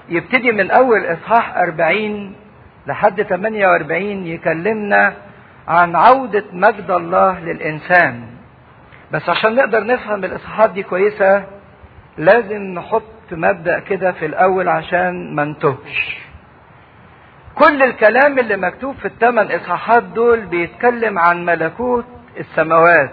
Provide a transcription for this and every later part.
يبتدي من أول إصحاح 40 لحد 48 يكلمنا عن عودة مجد الله للإنسان بس عشان نقدر نفهم الإصحاحات دي كويسة لازم نحط مبدأ كده في الأول عشان ما نتهش كل الكلام اللي مكتوب في الثمان إصحاحات دول بيتكلم عن ملكوت السماوات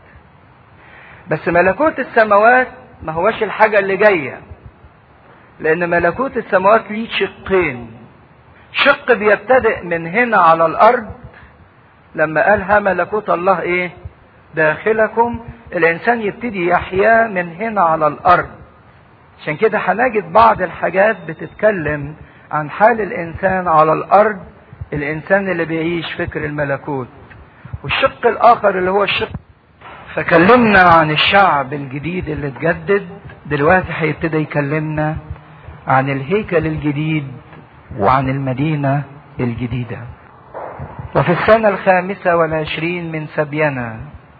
بس ملكوت السماوات ما هوش الحاجة اللي جاية لأن ملكوت السماوات ليه شقين شق بيبتدئ من هنا على الأرض لما قال ها ملكوت الله إيه داخلكم الإنسان يبتدي يحيا من هنا على الأرض عشان كده هنجد بعض الحاجات بتتكلم عن حال الإنسان على الأرض الإنسان اللي بيعيش فكر الملكوت والشق الآخر اللي هو الشق فكلمنا عن الشعب الجديد اللي اتجدد دلوقتي هيبتدي يكلمنا عن الهيكل الجديد وعن المدينة الجديدة وفي السنة الخامسة والعشرين من سبينا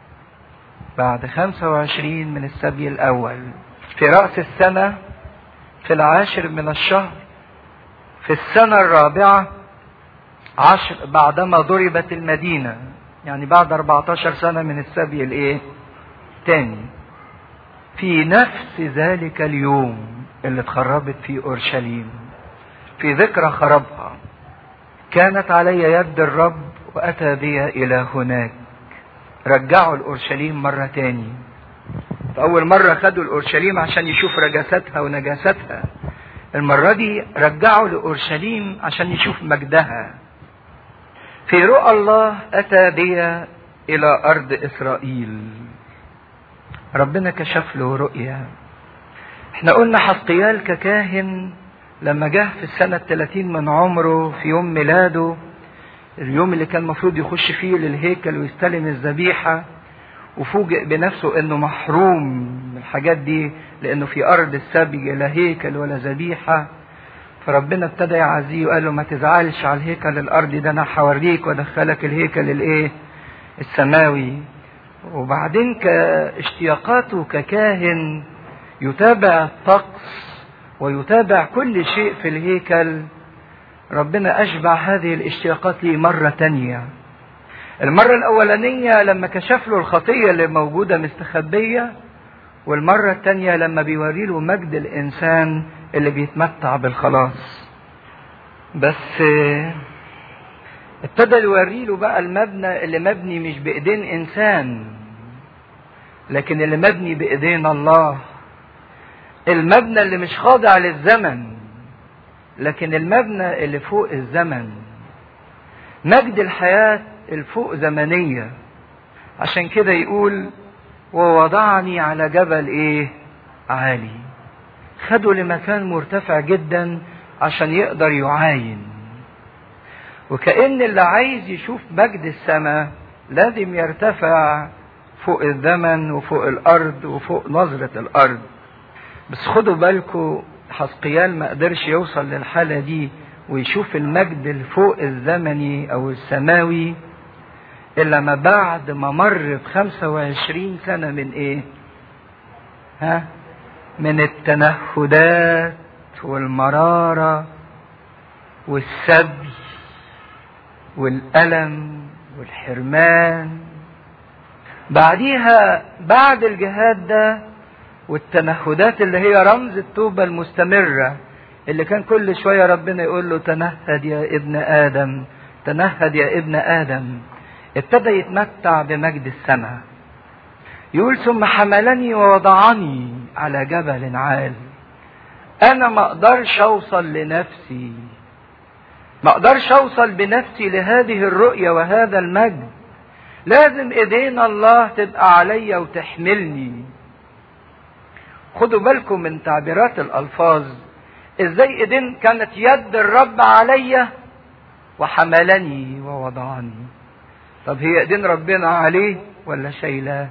بعد خمسة وعشرين من السبي الأول في رأس السنة في العاشر من الشهر في السنة الرابعة عشر بعدما ضربت المدينة يعني بعد 14 سنة من السبي الايه تاني في نفس ذلك اليوم اللي اتخربت فيه اورشليم في ذكرى خرابها كانت علي يد الرب واتى بي الى هناك رجعوا الاورشليم مرة تاني فاول مرة خدوا الاورشليم عشان يشوف رجاستها ونجاستها المرة دي رجعوا لاورشليم عشان يشوف مجدها في رؤى الله اتى بي الى ارض اسرائيل ربنا كشف له رؤيا احنا قلنا حسقيال ككاهن لما جه في السنة الثلاثين من عمره في يوم ميلاده اليوم اللي كان المفروض يخش فيه للهيكل ويستلم الذبيحة وفوجئ بنفسه انه محروم من الحاجات دي لانه في ارض السبي لا هيكل ولا ذبيحة فربنا ابتدى يعزيه وقال له ما تزعلش على الهيكل الارضي ده انا هوريك وادخلك الهيكل الايه السماوي وبعدين كاشتياقاته ككاهن يتابع الطقس ويتابع كل شيء في الهيكل ربنا أشبع هذه الاشتياقات لي مرة تانية المرة الأولانية لما كشف له الخطية اللي موجودة مستخبية والمرة التانية لما بيوري له مجد الإنسان اللي بيتمتع بالخلاص بس ابتدى يوري له بقى المبنى اللي مبني مش بإيدين إنسان لكن اللي مبني بإيدين الله المبنى اللي مش خاضع للزمن لكن المبنى اللي فوق الزمن مجد الحياة الفوق زمنية عشان كده يقول ووضعني على جبل ايه عالي خدوا لمكان مرتفع جدا عشان يقدر يعاين وكأن اللي عايز يشوف مجد السماء لازم يرتفع فوق الزمن وفوق الأرض وفوق نظرة الأرض بس خدوا بالكم حسقيال ما قدرش يوصل للحالة دي ويشوف المجد الفوق الزمني أو السماوي إلا ما بعد ما مر بخمسة وعشرين سنة من إيه؟ ها؟ من التنهدات والمرارة والسبي والألم والحرمان بعديها بعد الجهاد ده والتنهدات اللي هي رمز التوبة المستمرة اللي كان كل شوية ربنا يقول له تنهد يا ابن آدم تنهد يا ابن آدم ابتدى يتمتع بمجد السماء يقول ثم حملني ووضعني على جبل عال انا ما اقدرش اوصل لنفسي ما اقدرش اوصل بنفسي لهذه الرؤية وهذا المجد لازم ايدين الله تبقى عليا وتحملني خدوا بالكم من تعبيرات الالفاظ ازاي ايدين كانت يد الرب عليا وحملني ووضعني طب هي ايدين ربنا عليه ولا شايلاه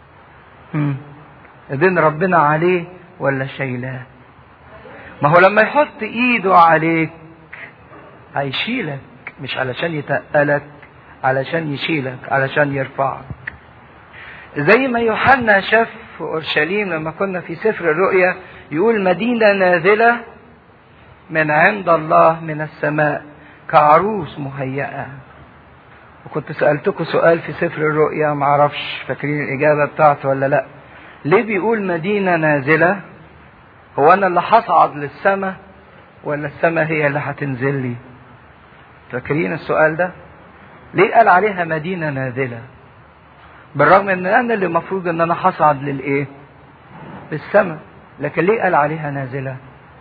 ايدين ربنا عليه ولا شايلاه ما هو لما يحط ايده عليك هيشيلك مش علشان يتقلك علشان يشيلك علشان يرفعك زي ما يوحنا شاف في اورشليم لما كنا في سفر الرؤيا يقول مدينه نازله من عند الله من السماء كعروس مهيئة وكنت سألتكم سؤال في سفر الرؤيا معرفش فاكرين الإجابة بتاعته ولا لأ ليه بيقول مدينة نازلة هو أنا اللي هصعد للسماء ولا السماء هي اللي هتنزل لي فاكرين السؤال ده ليه قال عليها مدينة نازلة بالرغم ان انا اللي المفروض ان انا هصعد للايه للسماء لكن ليه قال عليها نازلة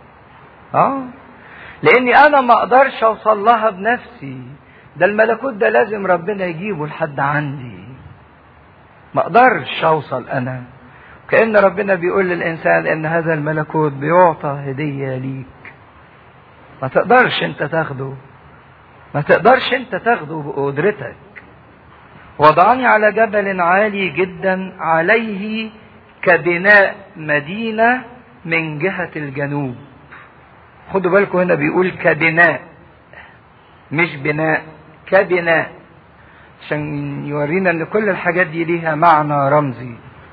اه لاني انا ما اقدرش اوصل لها بنفسي ده الملكوت ده لازم ربنا يجيبه لحد عندي ما اقدرش اوصل انا كأن ربنا بيقول للإنسان إن هذا الملكوت بيعطى هدية ليك ما تقدرش أنت تاخده ما تقدرش أنت تاخده بقدرتك وضعني على جبل عالي جدا عليه كبناء مدينة من جهة الجنوب خدوا بالكم هنا بيقول كبناء مش بناء كبناء عشان يورينا ان كل الحاجات دي ليها معنى رمزي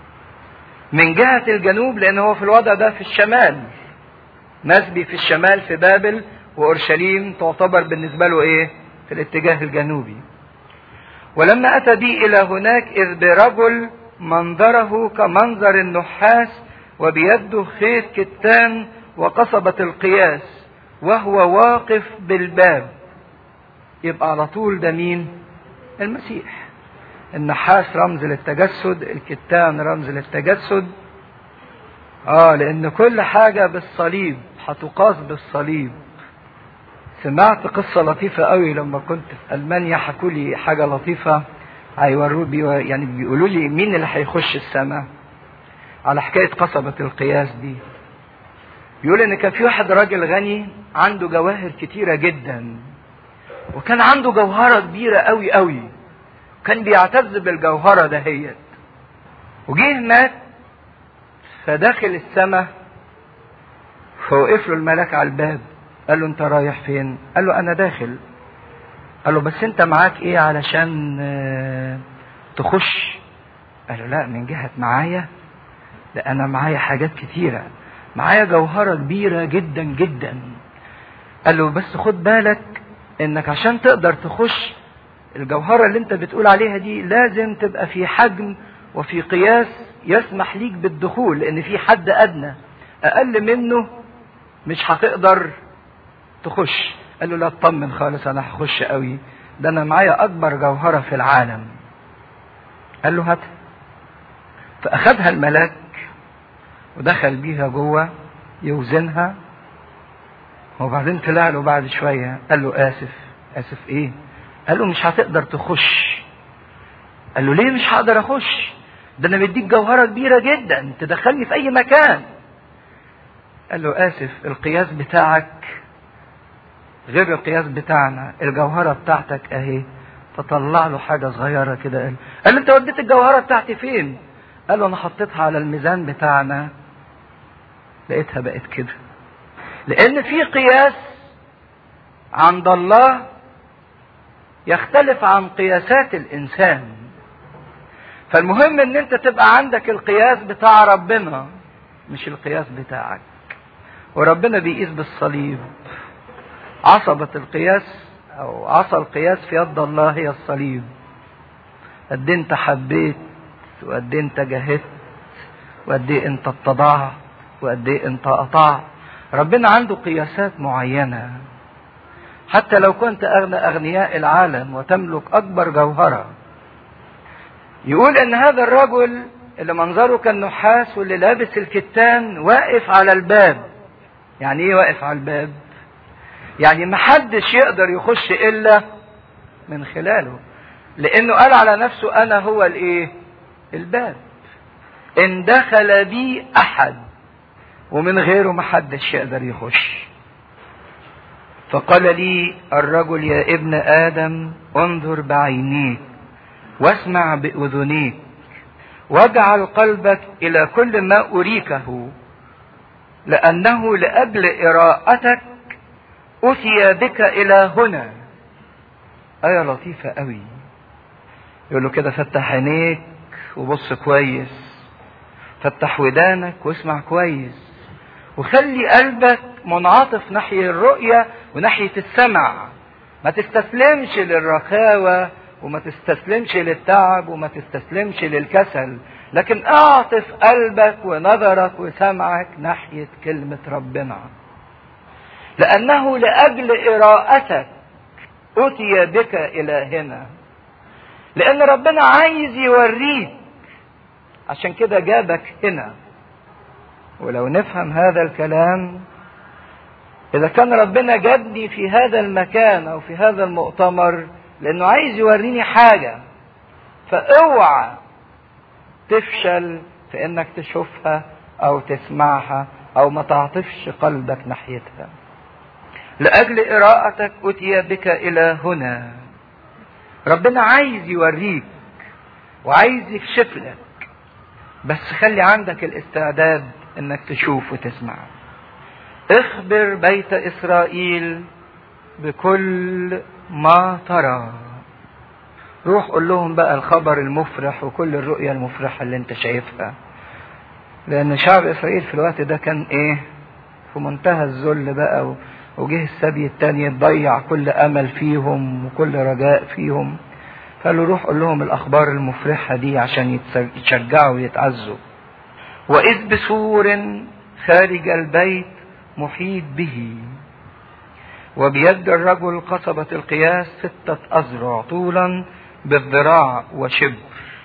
من جهة الجنوب لان هو في الوضع ده في الشمال نسبي في الشمال في بابل واورشليم تعتبر بالنسبة له ايه في الاتجاه الجنوبي ولما اتى بي الى هناك اذ برجل منظره كمنظر النحاس وبيده خيط كتان وقصبة القياس وهو واقف بالباب يبقى على طول ده مين المسيح النحاس رمز للتجسد الكتان رمز للتجسد اه لان كل حاجة بالصليب هتقاس بالصليب سمعت قصة لطيفة قوي لما كنت في ألمانيا حكوا لي حاجة لطيفة هيوروا بي يعني بيقولوا لي مين اللي هيخش السماء على حكاية قصبة القياس دي بيقول ان كان في واحد راجل غني عنده جواهر كتيرة جدا وكان عنده جوهرة كبيرة قوي قوي كان بيعتز بالجوهرة دهيت وجه مات فداخل السماء فوقف له الملاك على الباب قال له انت رايح فين قال له انا داخل قال له بس انت معاك ايه علشان تخش قال له لا من جهة معايا لا انا معايا حاجات كتيرة معايا جوهرة كبيرة جدا جدا قال له بس خد بالك انك عشان تقدر تخش الجوهرة اللي انت بتقول عليها دي لازم تبقى في حجم وفي قياس يسمح ليك بالدخول لان في حد ادنى اقل منه مش هتقدر تخش قال له لا اطمن خالص انا هخش قوي ده انا معايا اكبر جوهرة في العالم قال له هاتها فاخدها الملاك ودخل بيها جوه يوزنها وبعدين طلع له بعد شوية قال له آسف آسف إيه؟ قال له مش هتقدر تخش قال له ليه مش هقدر أخش؟ ده أنا مديك جوهرة كبيرة جدا تدخلني في أي مكان قال له آسف القياس بتاعك غير القياس بتاعنا الجوهرة بتاعتك أهي فطلع له حاجة صغيرة كده قال قال له أنت وديت الجوهرة بتاعتي فين؟ قال له أنا حطيتها على الميزان بتاعنا لقيتها بقت كده لأن في قياس عند الله يختلف عن قياسات الإنسان فالمهم ان انت تبقى عندك القياس بتاع ربنا مش القياس بتاعك وربنا بيقيس بالصليب عصبة القياس او عصا القياس في يد الله هي الصليب قد انت حبيت وقد انت جهدت وقد ايه انت اتضعت وقد ايه انت قطعت ربنا عنده قياسات معينة حتى لو كنت أغنى أغنياء العالم وتملك أكبر جوهرة يقول إن هذا الرجل اللي منظره كالنحاس واللي لابس الكتان واقف على الباب يعني إيه واقف على الباب؟ يعني محدش يقدر يخش إلا من خلاله لأنه قال على نفسه أنا هو الإيه؟ الباب إن دخل بي أحد ومن غيره محدش يقدر يخش فقال لي الرجل يا ابن ادم انظر بعينيك واسمع باذنيك واجعل قلبك الى كل ما اريكه لانه لاجل اراءتك اتي بك الى هنا ايه لطيفه قوي يقول له كده فتح عينيك وبص كويس فتح ودانك واسمع كويس وخلي قلبك منعطف ناحية الرؤية وناحية السمع ما تستسلمش للرخاوة وما تستسلمش للتعب وما تستسلمش للكسل لكن اعطف قلبك ونظرك وسمعك ناحية كلمة ربنا لأنه لأجل إراءتك أتي بك إلى هنا لأن ربنا عايز يوريك عشان كده جابك هنا ولو نفهم هذا الكلام إذا كان ربنا جابني في هذا المكان أو في هذا المؤتمر لأنه عايز يوريني حاجة فاوعى تفشل في إنك تشوفها أو تسمعها أو ما تعطفش قلبك ناحيتها لأجل إراءتك أتي بك إلى هنا ربنا عايز يوريك وعايز يكشف لك بس خلي عندك الاستعداد انك تشوف وتسمع اخبر بيت اسرائيل بكل ما ترى روح قول لهم بقى الخبر المفرح وكل الرؤية المفرحة اللي انت شايفها لان شعب اسرائيل في الوقت ده كان ايه في منتهى الذل بقى وجه السبي التاني تضيع كل امل فيهم وكل رجاء فيهم قالوا روح قول لهم الاخبار المفرحه دي عشان يتشجعوا ويتعزوا واذ بسور خارج البيت محيط به وبيد الرجل قصبة القياس ستة أذرع طولا بالذراع وشبر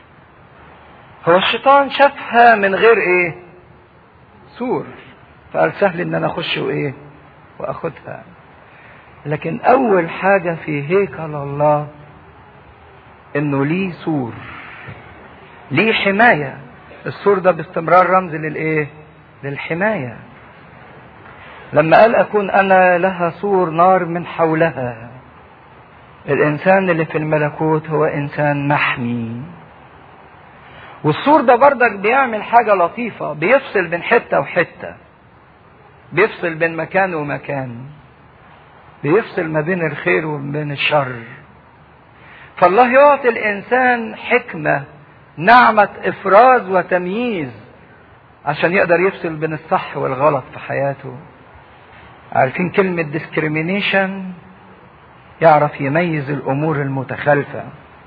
هو الشيطان شافها من غير ايه سور فقال سهل ان انا اخش وايه واخدها لكن اول حاجة في هيكل الله انه ليه سور ليه حماية السور ده باستمرار رمز للايه للحماية لما قال اكون انا لها سور نار من حولها الانسان اللي في الملكوت هو انسان محمي والسور ده بردك بيعمل حاجة لطيفة بيفصل بين حتة وحتة بيفصل بين مكان ومكان بيفصل ما بين الخير وما بين الشر فالله يعطي الانسان حكمه نعمه افراز وتمييز عشان يقدر يفصل بين الصح والغلط في حياته عارفين كلمه ديسكريمينيشن يعرف يميز الامور المتخالفه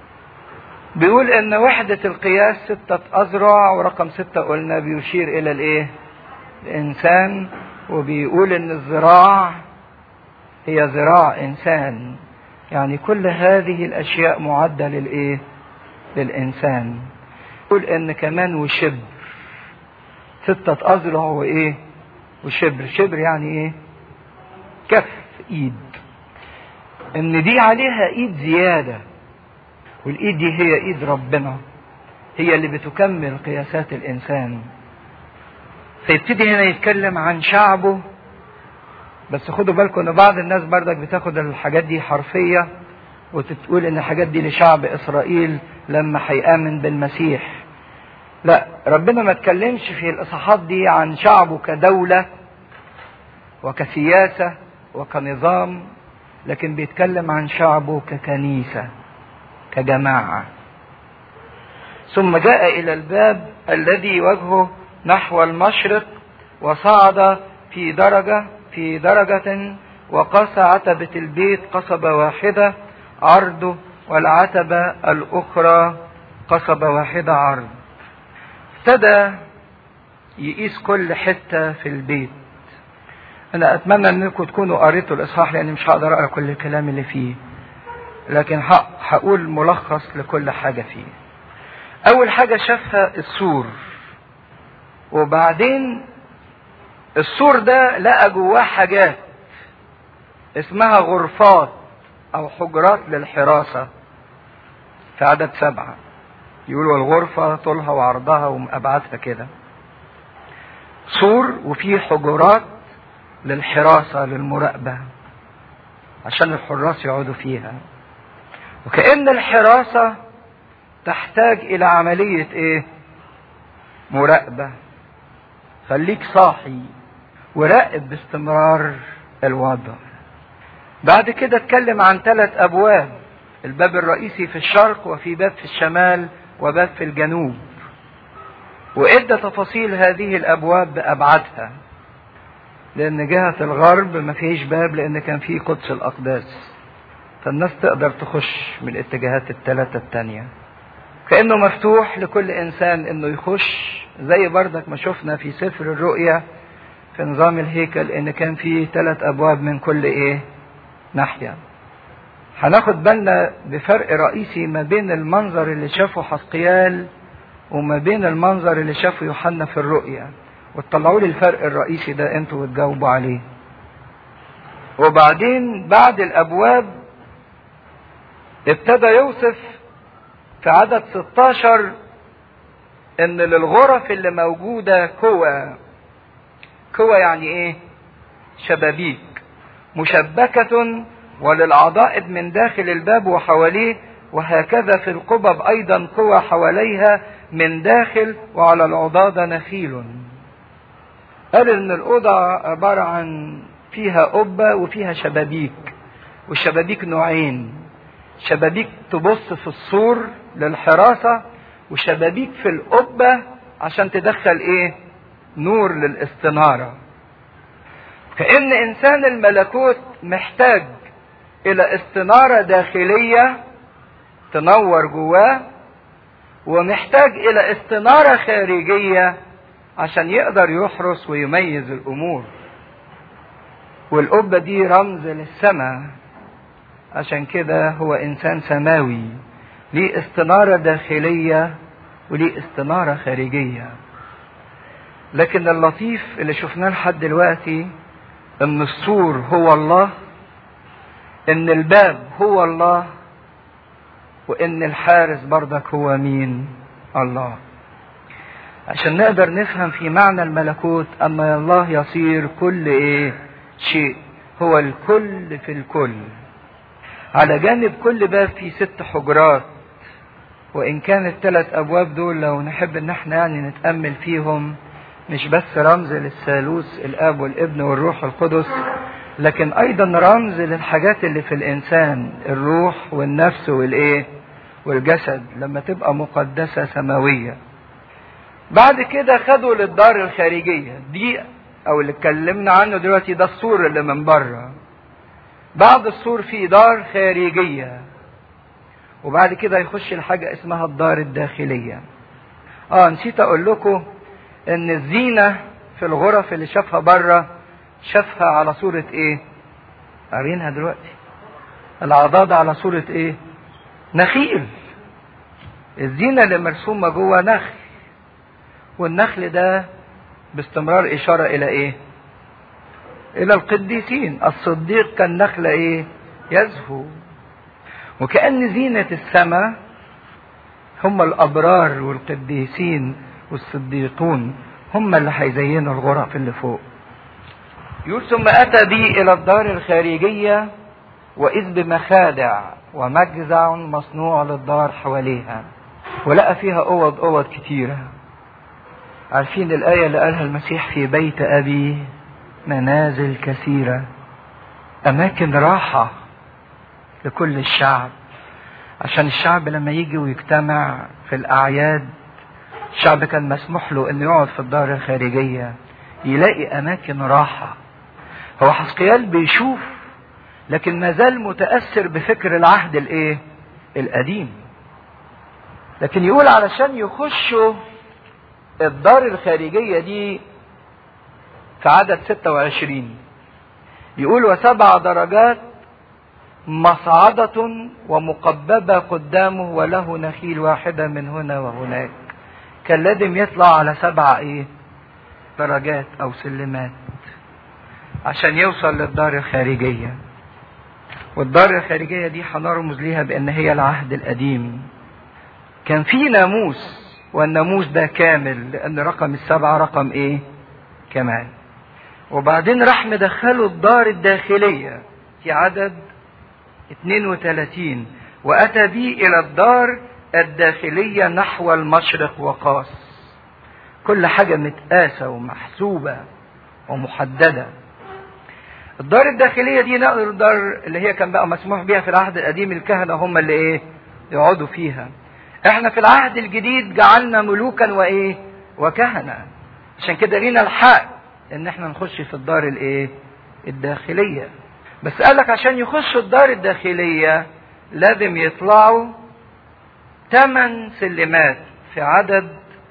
بيقول ان وحدة القياس ستة اذرع ورقم ستة قلنا بيشير الى الايه الانسان وبيقول ان الذراع هي ذراع انسان يعني كل هذه الاشياء معدة للايه للانسان يقول ان كمان وشبر ستة اذرع وايه وشبر شبر يعني ايه كف ايد ان دي عليها ايد زيادة والايد دي هي ايد ربنا هي اللي بتكمل قياسات الانسان فيبتدي هنا يتكلم عن شعبه بس خدوا بالكم ان بعض الناس بردك بتاخد الحاجات دي حرفيه وتقول ان الحاجات دي لشعب اسرائيل لما هيامن بالمسيح لا ربنا ما اتكلمش في الاصحاحات دي عن شعبه كدوله وكسياسه وكنظام لكن بيتكلم عن شعبه ككنيسه كجماعه ثم جاء الى الباب الذي وجهه نحو المشرق وصعد في درجه في درجة وقاس عتبة البيت قصبة واحدة عرضه والعتبة الأخرى قصبة واحدة عرض ابتدى يقيس كل حتة في البيت أنا أتمنى أنكم تكونوا قريتوا الإصحاح لأني مش هقدر أقرأ كل الكلام اللي فيه لكن هقول ملخص لكل حاجة فيه أول حاجة شافها السور وبعدين السور ده لقى جواه حاجات اسمها غرفات او حجرات للحراسة في عدد سبعة يقولوا الغرفة طولها وعرضها وابعادها كده سور وفيه حجرات للحراسة للمراقبة عشان الحراس يقعدوا فيها وكأن الحراسة تحتاج إلى عملية إيه؟ مراقبة خليك صاحي وراقب باستمرار الوضع بعد كده اتكلم عن ثلاث ابواب الباب الرئيسي في الشرق وفي باب في الشمال وباب في الجنوب وادى تفاصيل هذه الابواب بابعادها لان جهة الغرب ما فيش باب لان كان فيه قدس الاقداس فالناس تقدر تخش من الاتجاهات الثلاثة التانية كأنه مفتوح لكل انسان انه يخش زي بردك ما شفنا في سفر الرؤيا في نظام الهيكل ان كان فيه ثلاث ابواب من كل ايه ناحية هناخد بالنا بفرق رئيسي ما بين المنظر اللي شافه حسقيال وما بين المنظر اللي شافه يوحنا في الرؤيا وتطلعوا لي الفرق الرئيسي ده انتوا وتجاوبوا عليه وبعدين بعد الابواب ابتدى يوصف في عدد 16 ان للغرف اللي موجودة كوى كوى يعني ايه شبابيك مشبكة وللعضائد من داخل الباب وحواليه وهكذا في القبب ايضا قوى حواليها من داخل وعلى العضادة نخيل قال ان الاوضة عبارة عن فيها قبة وفيها شبابيك والشبابيك نوعين شبابيك تبص في السور للحراسة وشبابيك في القبة عشان تدخل ايه نور للاستنارة كأن انسان الملكوت محتاج الى استنارة داخلية تنور جواه ومحتاج الى استنارة خارجية عشان يقدر يحرس ويميز الامور والقبة دي رمز للسماء عشان كده هو انسان سماوي ليه استنارة داخلية وليه استنارة خارجية لكن اللطيف اللي شفناه لحد دلوقتي ان السور هو الله ان الباب هو الله وان الحارس برضك هو مين الله عشان نقدر نفهم في معنى الملكوت ان الله يصير كل ايه شيء هو الكل في الكل على جانب كل باب في ست حجرات وان كان الثلاث ابواب دول لو نحب ان احنا يعني نتامل فيهم مش بس رمز للثالوث الاب والابن والروح القدس لكن ايضا رمز للحاجات اللي في الانسان الروح والنفس والايه والجسد لما تبقى مقدسه سماويه بعد كده خدوا للدار الخارجيه دي او اللي اتكلمنا عنه دلوقتي ده السور اللي من بره بعد السور في دار خارجيه وبعد كده يخش الحاجه اسمها الدار الداخليه اه نسيت اقول لكم ان الزينه في الغرف اللي شافها بره شافها على صورة ايه قارينها دلوقتي العضاد على صورة ايه نخيل الزينة اللي مرسومة جوه نخل والنخل ده باستمرار إشارة إلى إيه؟ إلى القديسين الصديق كان نخلة إيه؟ يزهو وكأن زينة السماء هم الأبرار والقديسين والصديقون هم اللي هيزينوا الغرف اللي فوق يقول ثم أتى بي إلى الدار الخارجية وإذ بمخادع ومجزع مصنوع للدار حواليها ولقى فيها أوض أوض كتيرة عارفين الآية اللي قالها المسيح في بيت أبي منازل كثيرة أماكن راحة لكل الشعب عشان الشعب لما يجي ويجتمع في الأعياد الشعب كان مسموح له انه يقعد في الدار الخارجية يلاقي اماكن راحة هو حسقيال بيشوف لكن ما زال متأثر بفكر العهد الايه القديم لكن يقول علشان يخشوا الدار الخارجية دي في عدد 26 يقول وسبع درجات مصعدة ومقببة قدامه وله نخيل واحدة من هنا وهناك كان لازم يطلع على سبع ايه درجات او سلمات عشان يوصل للدار الخارجية والدار الخارجية دي هنرمز ليها بان هي العهد القديم كان في ناموس والناموس ده كامل لان رقم السبعة رقم ايه كمال وبعدين راح مدخله الدار الداخلية في عدد 32 واتى بي الى الدار الداخلية نحو المشرق وقاس كل حاجة متقاسة ومحسوبة ومحددة الدار الداخلية دي نقل الدار اللي هي كان بقى مسموح بيها في العهد القديم الكهنة هم اللي ايه يقعدوا فيها احنا في العهد الجديد جعلنا ملوكا وايه وكهنة عشان كده لينا الحق ان احنا نخش في الدار الايه الداخلية بس قالك عشان يخشوا الدار الداخلية لازم يطلعوا ثمان سلمات في عدد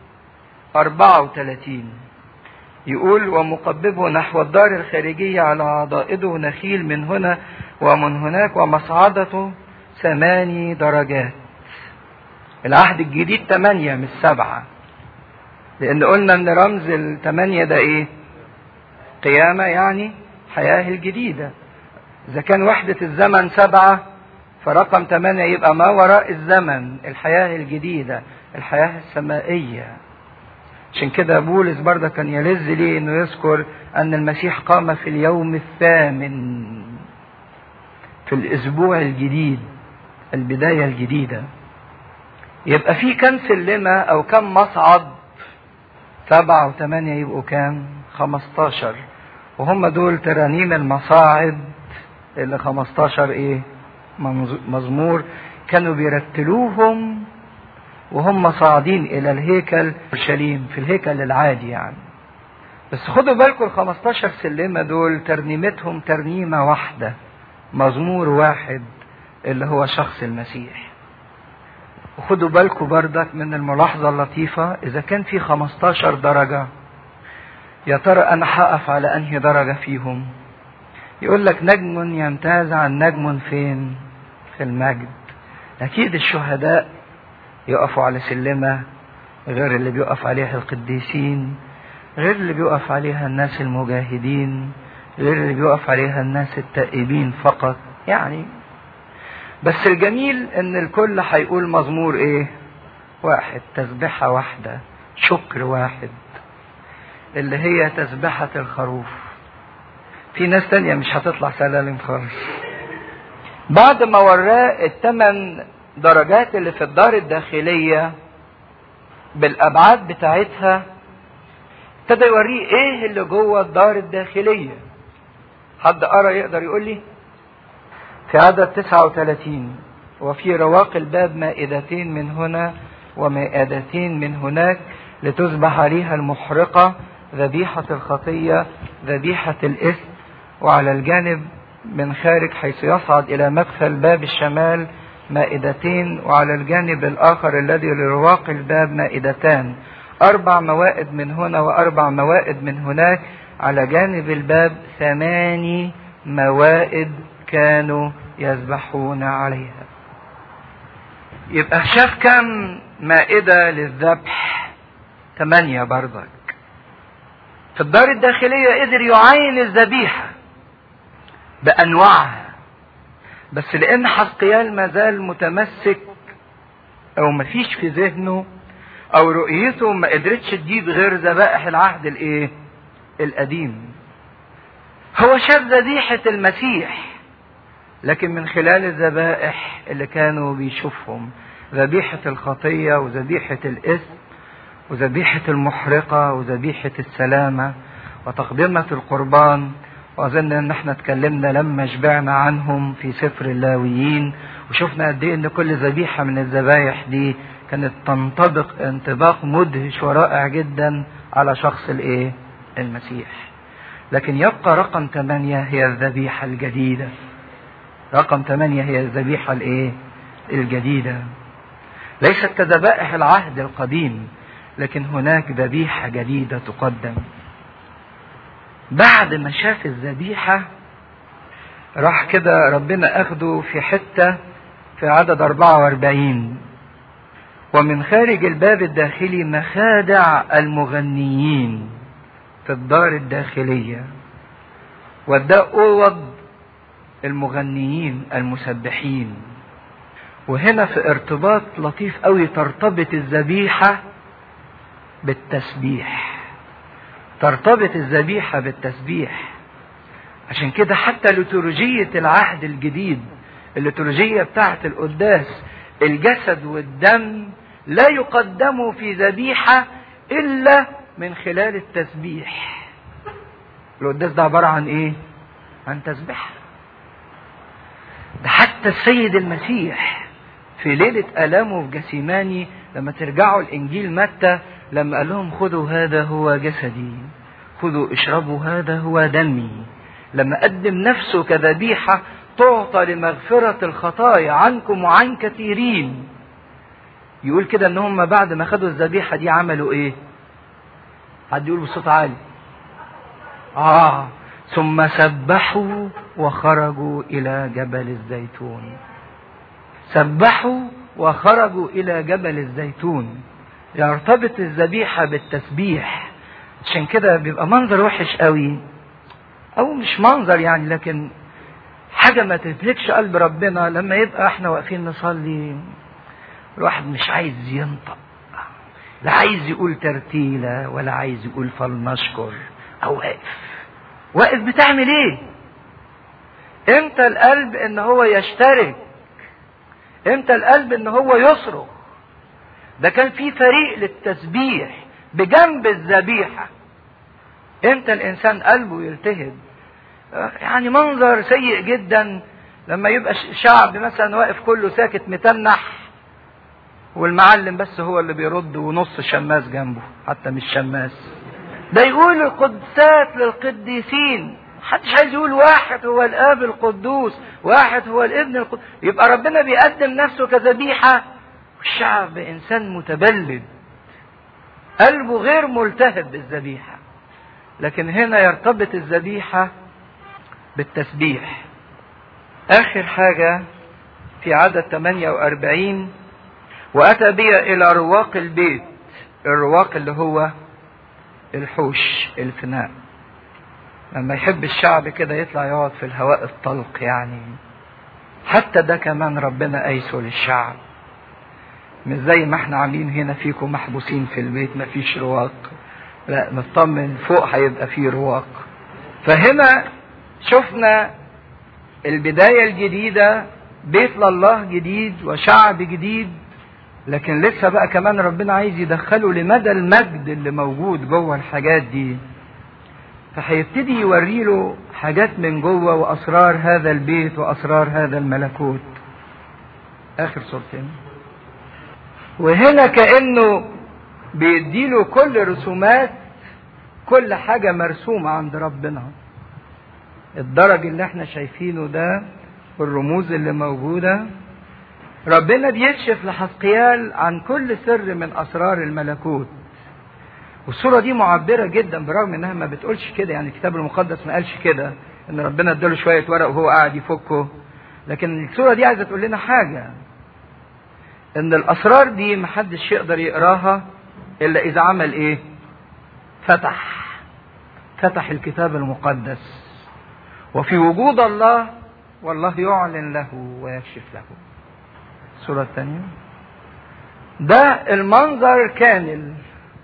34 يقول ومقببه نحو الدار الخارجية على عضائده نخيل من هنا ومن هناك ومصعدته ثماني درجات العهد الجديد ثمانية مش سبعة لأن قلنا إن رمز الثمانية ده إيه؟ قيامة يعني حياة الجديدة إذا كان وحدة الزمن سبعة فرقم ثمانية يبقى ما وراء الزمن الحياة الجديدة الحياة السمائية عشان كده بولس برضه كان يلذ ليه انه يذكر ان المسيح قام في اليوم الثامن في الاسبوع الجديد البداية الجديدة يبقى في كم سلمة او كم مصعد سبعة وثمانية يبقوا كام خمستاشر وهم دول ترانيم المصاعد اللي خمستاشر ايه مزمور كانوا بيرتلوهم وهم صاعدين الى الهيكل اورشليم في الهيكل العادي يعني بس خدوا بالكم ال 15 سلمه دول ترنيمتهم ترنيمه واحده مزمور واحد اللي هو شخص المسيح وخدوا بالكم بردك من الملاحظه اللطيفه اذا كان في 15 درجه يا ترى انا هقف على انهي درجه فيهم يقول لك نجم يمتاز عن نجم فين في المجد اكيد الشهداء يقفوا على سلمة غير اللي بيقف عليها القديسين غير اللي بيقف عليها الناس المجاهدين غير اللي بيقف عليها الناس التائبين فقط يعني بس الجميل ان الكل هيقول مزمور ايه واحد تسبحة واحدة شكر واحد اللي هي تسبحة الخروف في ناس تانية مش هتطلع سلالم خالص بعد ما وراه الثمان درجات اللي في الدار الداخلية بالأبعاد بتاعتها ابتدى يوريه ايه اللي جوه الدار الداخلية حد قرا يقدر يقول لي في عدد 39 وفي رواق الباب مائدتين من هنا ومائدتين من هناك لتذبح عليها المحرقة ذبيحة الخطية ذبيحة الإثم وعلى الجانب من خارج حيث يصعد إلى مدخل باب الشمال مائدتين وعلى الجانب الآخر الذي لرواق الباب مائدتان أربع موائد من هنا وأربع موائد من هناك على جانب الباب ثماني موائد كانوا يذبحون عليها يبقى شاف كم مائدة للذبح ثمانية برضك في الدار الداخلية قدر يعين الذبيحة بأنواعها بس لان حسقيال ما زال متمسك او ما فيش في ذهنه او رؤيته ما قدرتش تجيب غير ذبائح العهد الايه القديم هو شاف ذبيحة المسيح لكن من خلال الذبائح اللي كانوا بيشوفهم ذبيحة الخطية وذبيحة الإثم وذبيحة المحرقة وذبيحة السلامة وتقدمة القربان واظن ان احنا اتكلمنا لما شبعنا عنهم في سفر اللاويين وشفنا قد ايه ان كل ذبيحه من الذبايح دي كانت تنطبق انطباق مدهش ورائع جدا على شخص الايه المسيح لكن يبقى رقم ثمانية هي الذبيحة الجديدة رقم ثمانية هي الذبيحة الايه الجديدة ليست كذبائح العهد القديم لكن هناك ذبيحة جديدة تقدم بعد ما شاف الذبيحة راح كده ربنا أخده في حتة في عدد 44 ومن خارج الباب الداخلي مخادع المغنيين في الدار الداخلية وده أوض المغنيين المسبحين وهنا في ارتباط لطيف قوي ترتبط الذبيحة بالتسبيح ترتبط الذبيحة بالتسبيح عشان كده حتى لتورجية العهد الجديد الليتورجية بتاعت القداس الجسد والدم لا يقدموا في ذبيحة إلا من خلال التسبيح القداس ده عبارة عن إيه؟ عن تسبيح ده حتى السيد المسيح في ليلة آلامه في جسيماني لما ترجعوا الإنجيل متى لما قال لهم خذوا هذا هو جسدي خذوا اشربوا هذا هو دمي لما قدم نفسه كذبيحة تعطى لمغفرة الخطايا عنكم وعن كثيرين يقول كده ان هم بعد ما خدوا الذبيحة دي عملوا ايه حد يقول بصوت عالي اه ثم سبحوا وخرجوا الى جبل الزيتون سبحوا وخرجوا الى جبل الزيتون يرتبط الذبيحة بالتسبيح عشان كده بيبقى منظر وحش قوي او مش منظر يعني لكن حاجة ما تملكش قلب ربنا لما يبقى احنا واقفين نصلي الواحد مش عايز ينطق لا عايز يقول ترتيلة ولا عايز يقول فلنشكر او واقف واقف بتعمل ايه امتى القلب ان هو يشترك امتى القلب ان هو يصرخ ده كان في فريق للتسبيح بجنب الذبيحة امتى الانسان قلبه يلتهب يعني منظر سيء جدا لما يبقى شعب مثلا واقف كله ساكت متنح والمعلم بس هو اللي بيرد ونص شماس جنبه حتى مش شماس ده يقول القدسات للقديسين محدش عايز يقول واحد هو الاب القدوس واحد هو الابن القدوس يبقى ربنا بيقدم نفسه كذبيحه والشعب انسان متبلد قلبه غير ملتهب بالذبيحه لكن هنا يرتبط الذبيحه بالتسبيح اخر حاجه في عدد 48 واتى بي الى رواق البيت الرواق اللي هو الحوش الفناء لما يحب الشعب كده يطلع يقعد في الهواء الطلق يعني حتى ده كمان ربنا قايسه للشعب مش زي ما احنا عاملين هنا فيكم محبوسين في البيت مفيش رواق لا نطمن فوق هيبقى فيه رواق فهنا شفنا البداية الجديدة بيت لله جديد وشعب جديد لكن لسه بقى كمان ربنا عايز يدخله لمدى المجد اللي موجود جوه الحاجات دي فهيبتدي يوري له حاجات من جوه واسرار هذا البيت واسرار هذا الملكوت اخر صورتين وهنا كانه بيديله كل رسومات كل حاجه مرسومه عند ربنا الدرج اللي احنا شايفينه ده والرموز اللي موجوده ربنا بيكشف لحسقيال عن كل سر من اسرار الملكوت والصوره دي معبره جدا برغم انها ما بتقولش كده يعني الكتاب المقدس ما قالش كده ان ربنا اداله شويه ورق وهو قاعد يفكه لكن الصوره دي عايزه تقول لنا حاجه ان الاسرار دي محدش يقدر يقراها الا اذا عمل ايه فتح فتح الكتاب المقدس وفي وجود الله والله يعلن له ويكشف له الصورة الثانية ده المنظر كامل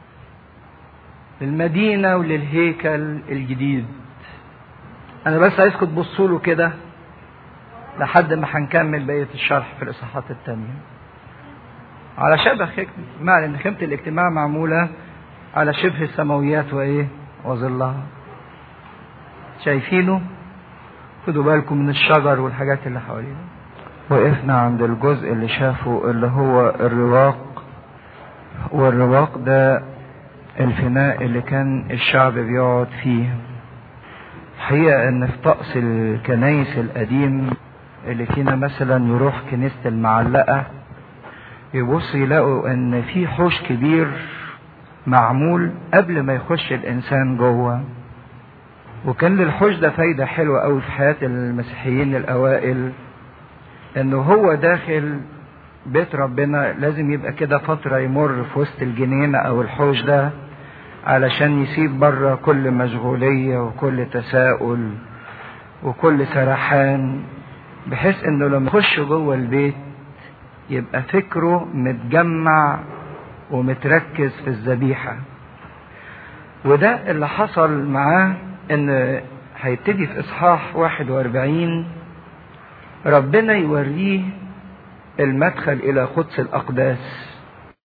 للمدينة وللهيكل الجديد أنا بس عايزكم تبصوا له كده لحد ما هنكمل بقية الشرح في الإصحاحات التانية على شبه خيمة معنى إن خيمة الاجتماع معمولة على شبه السماويات وإيه وظلها شايفينه خدوا بالكم من الشجر والحاجات اللي حوالينا وقفنا عند الجزء اللي شافه اللي هو الرواق والرواق ده الفناء اللي كان الشعب بيقعد فيه حقيقة ان في طقس الكنايس القديم اللي فينا مثلا يروح كنيسة المعلقة يبص يلاقوا ان في حوش كبير معمول قبل ما يخش الانسان جوه وكان للحوش ده فايدة حلوة قوي في حياة المسيحيين الاوائل انه هو داخل بيت ربنا لازم يبقى كده فترة يمر في وسط الجنينة او الحوش ده علشان يسيب بره كل مشغولية وكل تساؤل وكل سرحان بحيث انه لما يخش جوه البيت يبقى فكره متجمع ومتركز في الذبيحة وده اللي حصل معاه ان هيبتدي في اصحاح 41 ربنا يوريه المدخل الى قدس الاقداس